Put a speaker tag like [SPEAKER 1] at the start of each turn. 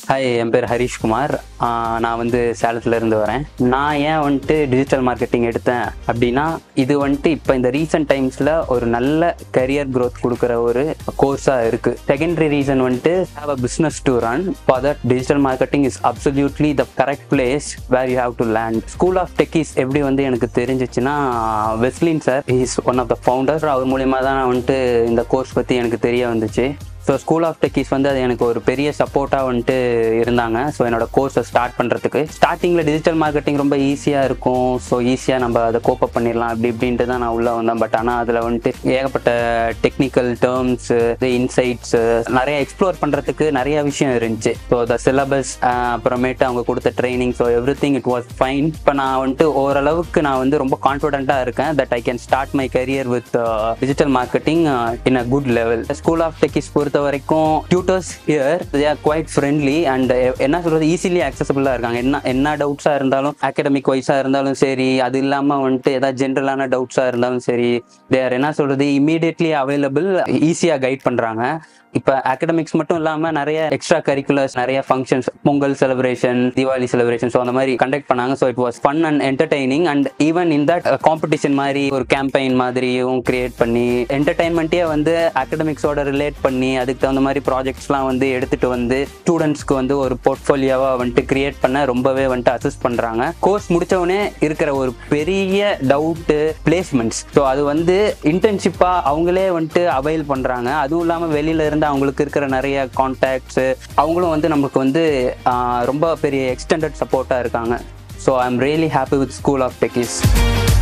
[SPEAKER 1] hi என் பேர் ஹரிஷ்குமார் ஆஹ் நான் வந்து சேலத்துல இருந்து வரேன் நான் ஏன் வந்துட்டு டிஜிட்டல் மார்க்கெட்டிங் எடுத்தேன் அப்படின்னா இது வந்துட்டு இப்போ இந்த ரீசெண்ட் டைம்ஸில் ஒரு நல்ல கரியர் growth கொடுக்குற ஒரு கோர்ஸாக இருக்கு செகண்டரி ரீசன் வந்துட்டு have a business to run for that digital marketing is absolutely the correct place where you have to land School of Techies எப்படி வந்து எனக்கு தெரிஞ்சிச்சுன்னா Weslin sir is one of the founder அவர் மூலியமாக தான் நான் வந்துட்டு இந்த கோர்ஸ் பற்றி எனக்கு தெரிய வந்துச்சு ஸோ ஸ்கூல் ஆஃப் டெக்கீஸ் வந்து அது எனக்கு ஒரு பெரிய சப்போர்ட்டாக வந்துட்டு இருந்தாங்க ஸோ என்னோட கோர்ஸை ஸ்டார்ட் பண்ணுறதுக்கு ஸ்டார்டிங்கில் டிஜிட்டல் மார்க்கெட்டிங் ரொம்ப ஈஸியாக இருக்கும் ஸோ ஈஸியாக நம்ம அதை கோப்பப் பண்ணிடலாம் அப்படி இப்படின்ட்டு தான் நான் உள்ளே வந்தேன் பட் ஆனால் அதில் வந்துட்டு ஏகப்பட்ட டெக்னிக்கல் டேர்ம்ஸு இன்சைட்ஸு நிறைய எக்ஸ்ப்ளோர் பண்ணுறதுக்கு நிறைய விஷயம் இருந்துச்சு ஸோ த சிலபஸ் அப்புறமேட்டு அவங்க கொடுத்த training so everything it was fine இப்போ நான் வந்துட்டு ஓரளவுக்கு நான் வந்து ரொம்ப கான்ஃபிடென்ட்டாக இருக்கேன் that I can start my career with digital marketing in a good level School of Techies பொறுத்த வரைக்கும் tutors here they are quite friendly and என்ன சொல்றது ஈஸிலி அக்சசபிளாக இருக்காங்க என்ன என்ன டவுட்ஸாக இருந்தாலும் அகாடமிக் வைஸாக இருந்தாலும் சரி அது இல்லாமல் வந்துட்டு ஏதாவது ஜென்ரலான டவுட்ஸாக இருந்தாலும் சரி தேர் என்ன சொல்றது இமீடியட்லி அவைலபிள் ஈஸியாக கைட் பண்ணுறாங்க இப்போ அகடமிக்ஸ் மட்டும் இல்லாமல் நிறைய எக்ஸ்ட்ரா கரிக்குலர்ஸ் நிறைய functions Pongal celebration Deepavali celebration so அந்த மாதிரி கண்டக்ட் பண்ணாங்க so it was fun and entertaining and even in that competition மாதிரி ஒரு கேம்பெயின் மாதிரியும் கிரியேட் பண்ணி என்டர்டைன்மெண்ட்டே வந்து அகடமிக்ஸோட ரிலேட் பண்ணி அதுக்கு தகுந்த மாதிரி ப்ராஜெக்ட்ஸ்லாம் வந்து எடுத்துட்டு வந்து ஸ்டூடெண்ட்ஸ்க்கு வந்து ஒரு போர்ட்ஃபோலியோவா வந்துட்டு கிரியேட் பண்ண ரொம்பவே வந்துட்டு அசிஸ்ட் பண்றாங்க கோர்ஸ் முடிச்சவொடனே இருக்கிற ஒரு பெரிய டவுட்டு பிளேஸ்மெண்ட்ஸ் ஸோ அது வந்து இன்டர்ன்ஷிப்பா அவங்களே வந்துட்டு அவைல் பண்றாங்க அதுவும் இல்லாமல் வெளியில இருந்து அவங்களுக்கு இருக்கிற நிறைய கான்டாக்ட்ஸ் அவங்களும் வந்து நமக்கு வந்து ஆஹ், ரொம்ப பெரிய எக்ஸ்டெண்டட் சப்போர்ட்டா இருக்காங்க so I am really happy with School of techies